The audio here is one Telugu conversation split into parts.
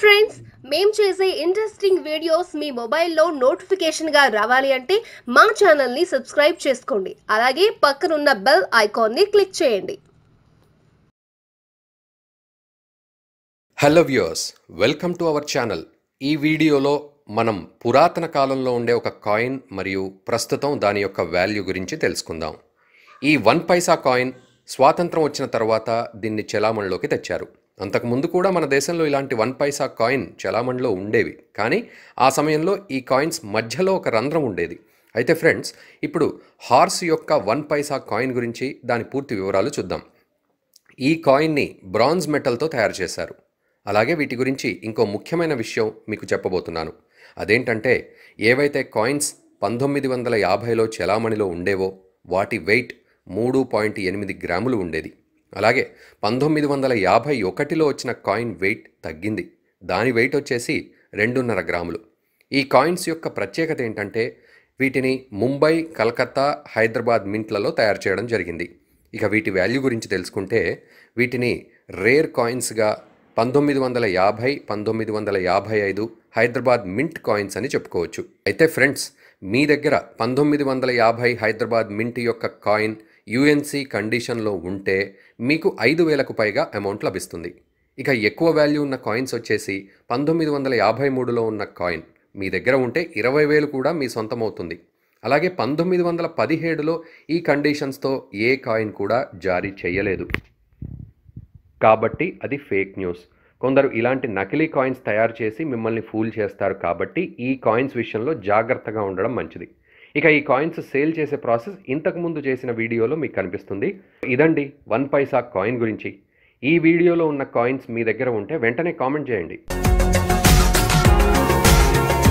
ఫ్రెండ్స్ మేం చేసే ఇంట్రెస్టింగ్ వీడియోస్ మీ మొబైల్లో నోటిఫికేషన్గా రావాలి అంటే మా ఛానల్ని సబ్స్క్రైబ్ చేసుకోండి అలాగే పక్కనున్న బెల్ ఐకాన్ని క్లిక్ చేయండి hello viewers welcome to our channel ఈ వీడియోలో మనం పురాతన కాలంలో ఉండే ఒక కాయిన్ మరియు ప్రస్తుతం దాని యొక్క వాల్యూ గురించి తెలుసుకుందాం ఈ వన్ పైసా కాయిన్ స్వాతంత్రం వచ్చిన తర్వాత దీన్ని చెలామణిలోకి తెచ్చారు అంతకుముందు కూడా మన దేశంలో ఇలాంటి వన్ పైసా కాయిన్ చెలామణిలో ఉండేవి కానీ ఆ సమయంలో ఈ కాయిన్స్ మధ్యలో ఒక రంధ్రం ఉండేది అయితే ఫ్రెండ్స్ ఇప్పుడు హార్స్ యొక్క వన్ పైసా కాయిన్ గురించి దాని పూర్తి వివరాలు చూద్దాం ఈ కాయిన్ని బ్రాంజ్ మెటల్తో తయారు చేశారు అలాగే వీటి గురించి ఇంకో ముఖ్యమైన విషయం మీకు చెప్పబోతున్నాను అదేంటంటే ఏవైతే కాయిన్స్ పంతొమ్మిది వందల యాభైలో చెలామణిలో ఉండేవో వాటి వెయిట్ మూడు పాయింట్ ఎనిమిది గ్రాములు ఉండేది అలాగే పంతొమ్మిది వందల యాభై ఒకటిలో వచ్చిన కాయిన్ వెయిట్ తగ్గింది దాని వెయిట్ వచ్చేసి రెండున్నర గ్రాములు ఈ కాయిన్స్ యొక్క ప్రత్యేకత ఏంటంటే వీటిని ముంబై కలకత్తా హైదరాబాద్ మింట్లలో తయారు చేయడం జరిగింది ఇక వీటి వాల్యూ గురించి తెలుసుకుంటే వీటిని రేర్ కాయిన్స్గా పంతొమ్మిది వందల యాభై పంతొమ్మిది వందల యాభై ఐదు హైదరాబాద్ మింట్ కాయిన్స్ అని చెప్పుకోవచ్చు అయితే ఫ్రెండ్స్ మీ దగ్గర పంతొమ్మిది వందల యాభై హైదరాబాద్ మింట్ యొక్క కాయిన్ యుఎన్సి కండిషన్లో ఉంటే మీకు ఐదు వేలకు పైగా అమౌంట్ లభిస్తుంది ఇక ఎక్కువ వాల్యూ ఉన్న కాయిన్స్ వచ్చేసి పంతొమ్మిది వందల యాభై మూడులో ఉన్న కాయిన్ మీ దగ్గర ఉంటే ఇరవై వేలు కూడా మీ సొంతమవుతుంది అలాగే పంతొమ్మిది వందల పదిహేడులో ఈ కండిషన్స్తో ఏ కాయిన్ కూడా జారీ చేయలేదు కాబట్టి అది ఫేక్ న్యూస్ కొందరు ఇలాంటి నకిలీ కాయిన్స్ తయారు చేసి మిమ్మల్ని ఫూల్ చేస్తారు కాబట్టి ఈ కాయిన్స్ విషయంలో జాగ్రత్తగా ఉండడం మంచిది ఇక ఈ కాయిన్స్ సేల్ చేసే ప్రాసెస్ ఇంతకుముందు చేసిన వీడియోలో మీకు కనిపిస్తుంది ఇదండి వన్ పైసా కాయిన్ గురించి ఈ వీడియోలో ఉన్న కాయిన్స్ మీ దగ్గర ఉంటే వెంటనే కామెంట్ చేయండి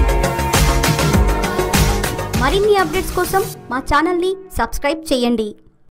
మరిన్ని అప్డేట్స్ కోసం మా ఛానల్ని సబ్స్క్రైబ్ చేయండి